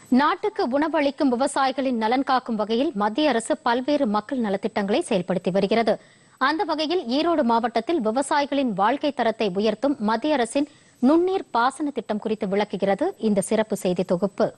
நாட்டுக்கு உணவளிக்கும் விவசாயிகளின் நலன் காக்கும் வகையில் மத்திய அரசு பல்வேறு மக்கள் நலத்திட்டங்களை செயல்படுத்தி வருகிறது அந்த வகையில் ஈரோடு மாவட்டத்தில் விவசாயிகளின் வாழ்க்கை தரத்தை உயர்த்தும் மத்திய அரசின் நுண்ணீர் பாசன திட்டம் குறித்து விளக்குகிறது இந்த சிறப்பு செய்தி தொகுப்பு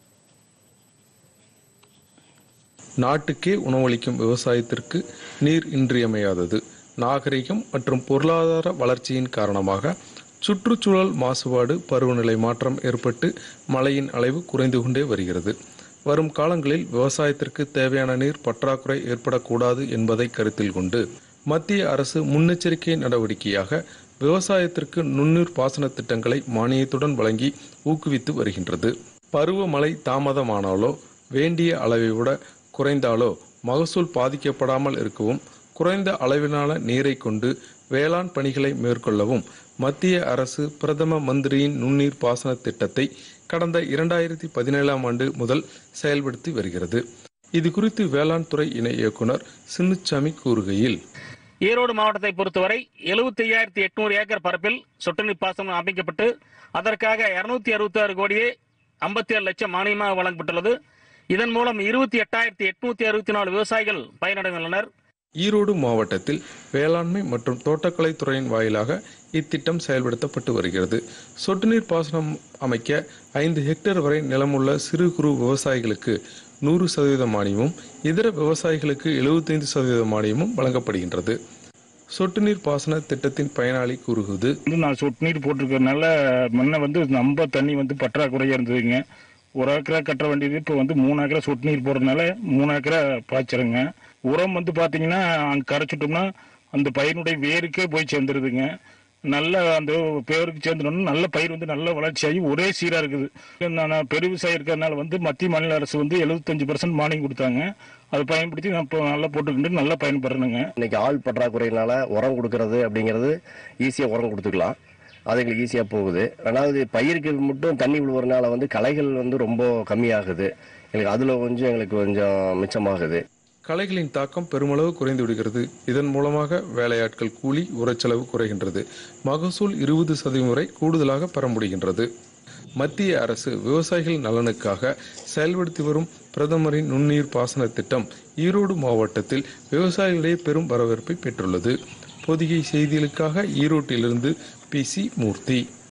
நாட்டுக்கே உணவளிக்கும் விவசாயத்திற்கு நீர் இன்றியமையாதது நாகரிகம் மற்றும் பொருளாதார வளர்ச்சியின் காரணமாக சுற்றுச்சூழல் மாசுபாடு பருவநிலை மாற்றம் ஏற்பட்டு மழையின் அளவு குறைந்து கொண்டே வருகிறது வரும் காலங்களில் விவசாயத்திற்கு தேவையான நீர் பற்றாக்குறை ஏற்படக்கூடாது என்பதை கருத்தில் கொண்டு மத்திய அரசு முன்னெச்சரிக்கை நடவடிக்கையாக விவசாயத்திற்கு நுண்ணீர் பாசன திட்டங்களை மானியத்துடன் வழங்கி ஊக்குவித்து வருகின்றது பருவமழை தாமதமானாலோ வேண்டிய அளவை விட குறைந்தாலோ மகசூல் பாதிக்கப்படாமல் இருக்கவும் குறைந்த அளவிலான நீரை கொண்டு வேளாண் பணிகளை மேற்கொள்ளவும் மத்திய அரசு பிரதம மந்திரியின் நுண்ணீர் பாசன திட்டத்தை கடந்த இரண்டாயிரத்தி பதினேழாம் ஆண்டு முதல் செயல்படுத்தி வருகிறது இது குறித்து வேளாண் துறை இணை இயக்குனர் சின்னுச்சாமி கூறுகையில் ஈரோடு மாவட்டத்தை பொறுத்தவரை எழுபத்தி ஐயாயிரத்தி எட்நூறு ஏக்கர் பரப்பில் சொட்டு நீர் பாசனம் அமைக்கப்பட்டு அதற்காக இருநூத்தி அறுபத்தி ஆறு கோடியே ஐம்பத்தி ஏழு லட்சம் மானியமாக வழங்கப்பட்டுள்ளது இதன் மூலம் இருபத்தி எட்டாயிரத்தி எட்நூத்தி அறுபத்தி நாலு விவசாயிகள் பயனடைந்துள்ளனர் ஈரோடு மாவட்டத்தில் வேளாண்மை மற்றும் தோட்டக்கலை துறையின் வாயிலாக இத்திட்டம் செயல்படுத்தப்பட்டு வருகிறது சொட்டு நீர் பாசனம் அமைக்க ஐந்து ஹெக்டேர் வரை நிலமுள்ள சிறு குறு விவசாயிகளுக்கு நூறு சதவீத மானியமும் இதர விவசாயிகளுக்கு எழுபத்தைந்து சதவீத மானியமும் வழங்கப்படுகின்றது சொட்டு நீர் பாசன திட்டத்தின் பயனாளி கூறுவது வந்து நான் சொட்டு நீர் போட்டிருக்கறனால முன்ன வந்து ரொம்ப தண்ணி வந்து பற்றாக்குறையா இருந்ததுங்க ஒரு ஏக்கரா கட்ட வேண்டியது இப்போ வந்து மூணு ஏக்கரா சொட்டு நீர் போடுறதுனால மூணு ஏக்கரா பாய்ச்சிருங்க உரம் வந்து பார்த்தீங்கன்னா அங்கே கரைச்சிட்டோம்னா அந்த பயிரினுடைய வேருக்கே போய் சேர்ந்துருதுங்க நல்ல அந்த பேருக்கு சேர்ந்துடணும் நல்ல பயிர் வந்து நல்ல வளர்ச்சியாகி ஒரே சீராக இருக்குது நான் பெரு விவசாயி இருக்கிறதுனால வந்து மத்திய மாநில அரசு வந்து எழுபத்தஞ்சு பர்சன்ட் மானியம் கொடுத்தாங்க அதை பயன்படுத்தி நான் இப்போ நல்லா போட்டுக்கிட்டு நல்லா பயன்படுறேனுங்க இன்னைக்கு ஆள் பற்றாக்குறையினால உரம் கொடுக்கறது அப்படிங்கிறது ஈஸியாக உரம் கொடுத்துக்கலாம் அது எங்களுக்கு ஈஸியாக போகுது ரெண்டாவது பயிருக்கு மட்டும் தண்ணி விழுவுறதுனால வந்து களைகள் வந்து ரொம்ப கம்மியாகுது எங்களுக்கு அதில் கொஞ்சம் எங்களுக்கு கொஞ்சம் மிச்சமாகுது களைகளின் தாக்கம் பெருமளவு குறைந்து விடுகிறது இதன் மூலமாக வேலையாட்கள் கூலி உரச்செலவு குறைகின்றது மகசூல் இருபது சதவீதம் வரை கூடுதலாக பெற முடிகின்றது மத்திய அரசு விவசாயிகள் நலனுக்காக செயல்படுத்தி வரும் பிரதமரின் நுண்ணீர் பாசன திட்டம் ஈரோடு மாவட்டத்தில் விவசாயிகளிடையே பெரும் வரவேற்பை பெற்றுள்ளது பொதிகை செய்திகளுக்காக ஈரோட்டிலிருந்து பி சி மூர்த்தி